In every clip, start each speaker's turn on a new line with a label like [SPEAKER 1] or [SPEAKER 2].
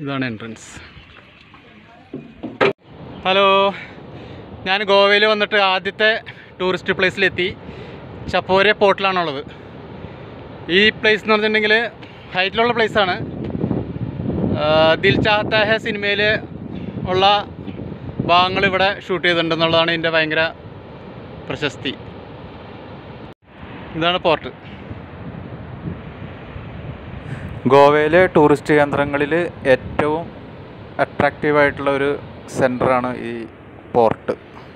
[SPEAKER 1] ഇതാണ് entrance hello ഞാൻ ഗോവയിൽ വന്നിട്ട് ആദ്യത്തെ ടൂറിസ്റ്റ് പ്ലേസിലെത്തി ചപ്പോരെ പോർട്ടിലാണുള്ളത് ഈ പ്ലേസ് എന്ന് പറഞ്ഞിട്ടുണ്ടെങ്കിൽ ഹൈറ്റിലുള്ള പ്ലേസാണ് ദിൽ ചാഹത്ത ഹെ സിനിമയിൽ ഉള്ള ഭാഗങ്ങൾ ഇവിടെ ഷൂട്ട് ചെയ്തിട്ടുണ്ടെന്നുള്ളതാണ് ഇതിൻ്റെ ഭയങ്കര പ്രശസ്തി ഇതാണ് പോർട്ട്
[SPEAKER 2] ഗോവയിലെ ടൂറിസ്റ്റ് കേന്ദ്രങ്ങളിൽ ഏറ്റവും അട്രാക്റ്റീവ് ആയിട്ടുള്ള ഒരു സെൻ്ററാണ് ഈ പോർട്ട്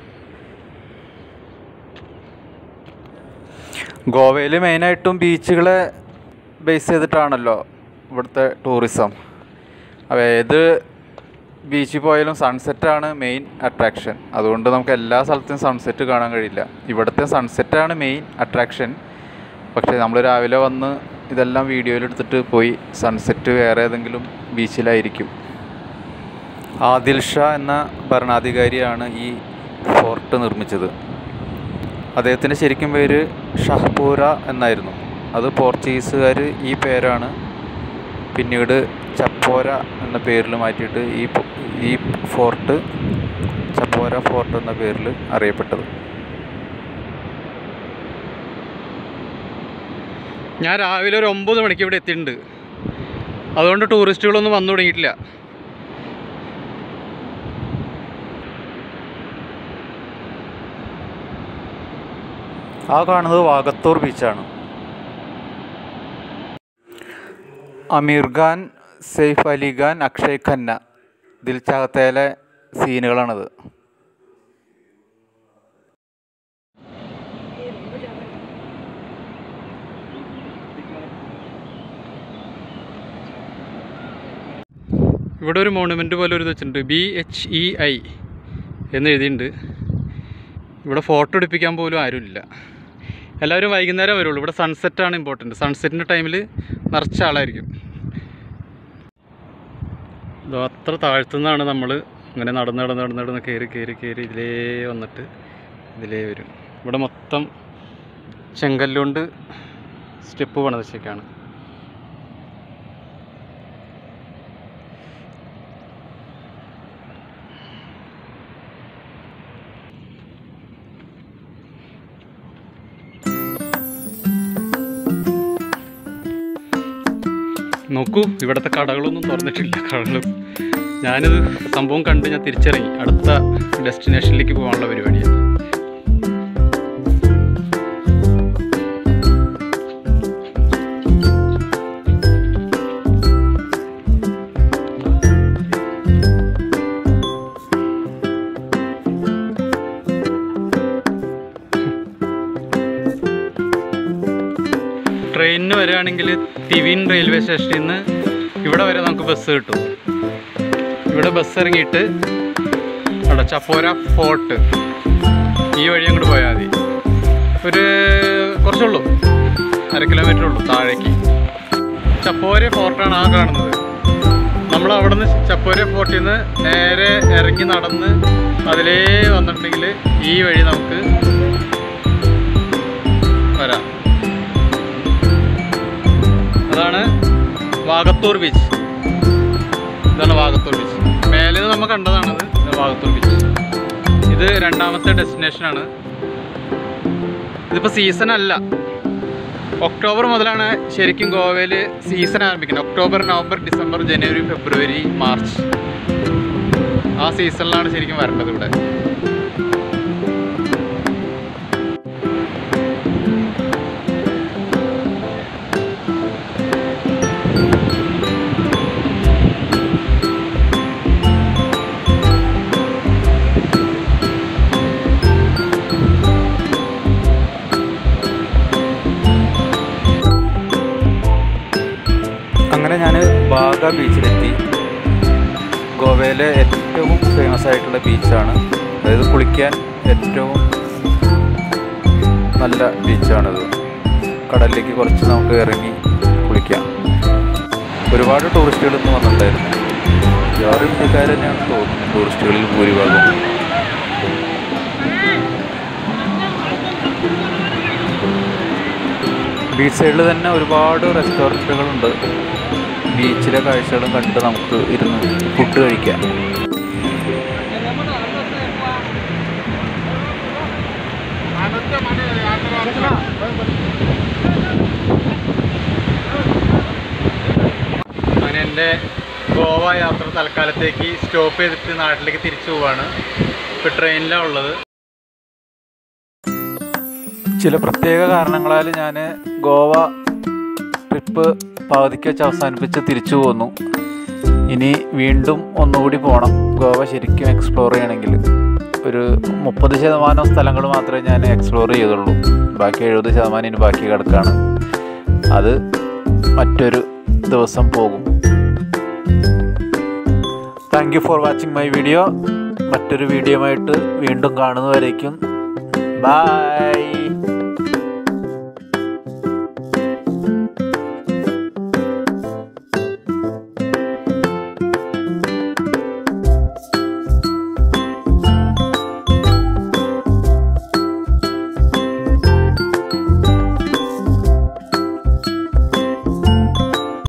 [SPEAKER 2] ഗോവയിൽ മെയിനായിട്ടും ബീച്ചുകളെ ബേസ് ചെയ്തിട്ടാണല്ലോ ഇവിടുത്തെ ടൂറിസം അപ്പോൾ ഏത് ബീച്ചിൽ പോയാലും സൺസെറ്റാണ് മെയിൻ അട്രാക്ഷൻ അതുകൊണ്ട് നമുക്ക് എല്ലാ സ്ഥലത്തും സൺസെറ്റ് കാണാൻ കഴിയില്ല ഇവിടുത്തെ സൺസെറ്റാണ് മെയിൻ അട്രാക്ഷൻ പക്ഷേ നമ്മൾ രാവിലെ വന്ന് ഇതെല്ലാം വീഡിയോയിൽ എടുത്തിട്ട് പോയി സൺസെറ്റ് വേറെ ഏതെങ്കിലും ബീച്ചിലായിരിക്കും ആദിൽ ഷാ എന്ന ഭരണാധികാരിയാണ് ഈ ഫോർട്ട് നിർമ്മിച്ചത് അദ്ദേഹത്തിൻ്റെ ശരിക്കും പേര് ഷഹ്പൂര എന്നായിരുന്നു അത് പോർച്ചുഗീസുകാർ ഈ പേരാണ് പിന്നീട് ചപ്പോര എന്ന പേരിൽ മാറ്റിയിട്ട് ഈ പോ- ഈ ഫോർട്ട് ചപ്പോര ഫോർട്ട് എന്ന പേരിൽ അറിയപ്പെട്ടത്
[SPEAKER 1] ഞാൻ രാവിലെ ഒരു ഒമ്പത് മണിക്ക് ഇവിടെ എത്തിയിട്ടുണ്ട് അതുകൊണ്ട് ടൂറിസ്റ്റുകളൊന്നും വന്നു തുടങ്ങിയിട്ടില്ല
[SPEAKER 2] ആ കാണുന്നത് വാഗത്തൂർ ബീച്ചാണ് അമീർ ഖാൻ സെയ്ഫ് അലി ഖാൻ അക്ഷയ് ഖന്ന ദിൽ ചാഹത്തയിലെ സീനുകളാണിത്
[SPEAKER 1] ഇവിടെ ഒരു മോണുമെൻ്റ് പോലെ ഒരു ഇത് വെച്ചിട്ടുണ്ട് ബി എച്ച് ഇ ഐ എന്ന് എഴുതിയിട്ടുണ്ട് ഇവിടെ ഫോട്ടോ എടുപ്പിക്കാൻ പോലും ആരുമില്ല എല്ലാവരും വൈകുന്നേരം വരുള്ളൂ ഇവിടെ സൺസെറ്റാണ് ഇമ്പോർട്ടൻറ്റ് സൺസെറ്റിൻ്റെ ടൈമിൽ നിറച്ച ആളായിരിക്കും ഇതോ അത്ര താഴ്ത്തുനിന്നാണ് നമ്മൾ ഇങ്ങനെ നടന്ന് നടന്ന് നടന്ന് നടന്ന് കയറി കയറി കയറി ഇതിലേ വന്നിട്ട് ഇതിലേ വരും ഇവിടെ മൊത്തം ചെങ്കല്ലുകൊണ്ട് സ്റ്റെപ്പ് പണിത് വെച്ചേക്കാണ് നോക്കൂ ഇവിടുത്തെ കടകളൊന്നും തുറന്നിട്ടില്ല കടകൾ ഞാനിത് സംഭവം കണ്ട് ഞാൻ തിരിച്ചിറങ്ങി അടുത്ത ഡെസ്റ്റിനേഷനിലേക്ക് പോകാനുള്ള പരിപാടിയാണ് ട്രെയിനിന് വരികയാണെങ്കിൽ തിവിൻ റെയിൽവേ സ്റ്റേഷനിൽ നിന്ന് ഇവിടെ വരെ നമുക്ക് ബസ് കിട്ടും ഇവിടെ ബസ് ഇറങ്ങിയിട്ട് അവിടെ ചപ്പോര ഫോർട്ട് ഈ വഴി അങ്ങോട്ട് പോയാൽ മതി ഒരു കുറച്ചുള്ളൂ അര കിലോമീറ്റർ ഉള്ളൂ താഴേക്ക് ചപ്പോര ഫോർട്ടാണ് ആ കാണുന്നത് നമ്മൾ അവിടെ നിന്ന് ചപ്പോര ഫോർട്ടിൽ നിന്ന് നേരെ ഇറങ്ങി നടന്ന് അതിലേ വന്നിട്ടുണ്ടെങ്കിൽ ഈ വഴി നമുക്ക് വരാം അതാണ് വാഗത്തൂർ ബീച്ച് ഇതാണ് വാഗത്തൂർ ബീച്ച് മേലെ നിന്ന് നമ്മൾ കണ്ടതാണത് ഇത് വാഗത്തൂർ ബീച്ച് ഇത് രണ്ടാമത്തെ ഡെസ്റ്റിനേഷനാണ് ഇതിപ്പോൾ സീസൺ അല്ല ഒക്ടോബർ മുതലാണ് ശരിക്കും ഗോവയിൽ സീസൺ ആരംഭിക്കുന്നത് ഒക്ടോബർ നവംബർ ഡിസംബർ ജനുവരി ഫെബ്രുവരി മാർച്ച് ആ സീസണിലാണ് ശരിക്കും വരേണ്ടത് ഇവിടെ
[SPEAKER 2] അങ്ങനെ ഞാൻ ബാഗ ബീച്ചിലെത്തി ഗോവയിലെ ഏറ്റവും ഫേമസ് ആയിട്ടുള്ള ബീച്ചാണ് അതായത് കുളിക്കാൻ ഏറ്റവും നല്ല ബീച്ചാണിത് കടലിലേക്ക് കുറച്ച് നമുക്ക് ഇറങ്ങി കുളിക്കാം ഒരുപാട് ടൂറിസ്റ്റുകൾ ഇന്ന് വന്നിട്ടുണ്ടായിരുന്നു ആറ് ഇന്ത്യക്കാർ തന്നെയാണ് തോന്നുന്നത് ടൂറിസ്റ്റുകളിൽ ഭൂരിഭാഗം ബീച്ച് സൈഡിൽ തന്നെ ഒരുപാട് റെസ്റ്റോറൻറ്റുകളുണ്ട് ബീച്ചിലെ കാഴ്ചകളും കണ്ട് നമുക്ക് ഇരുന്ന് ഫുഡ് കഴിക്കാം
[SPEAKER 1] അങ്ങനെ എൻ്റെ ഗോവ യാത്ര തൽക്കാലത്തേക്ക് സ്റ്റോപ്പ് ചെയ്തിട്ട് നാട്ടിലേക്ക് തിരിച്ചു പോവാണ് ഇപ്പോൾ ട്രെയിനിലാണ് ഉള്ളത്
[SPEAKER 2] ചില പ്രത്യേക കാരണങ്ങളാൽ ഞാൻ ഗോവ ട്രിപ്പ് പകുതിക്ക് വെച്ച് അവസാനിപ്പിച്ച് തിരിച്ചു പോന്നു ഇനി വീണ്ടും ഒന്നുകൂടി പോകണം ഗോവ ശരിക്കും എക്സ്പ്ലോർ ചെയ്യണമെങ്കിൽ ഒരു മുപ്പത് ശതമാനം സ്ഥലങ്ങൾ മാത്രമേ ഞാൻ എക്സ്പ്ലോർ ചെയ്തുള്ളൂ ബാക്കി എഴുപത് ശതമാനം ഇനി ബാക്കി കിടക്കുകയാണ് അത് മറ്റൊരു ദിവസം പോകും thank you for watching my video മറ്റൊരു വീഡിയോ ആയിട്ട് വീണ്ടും കാണുന്നവരേക്കും ബൈ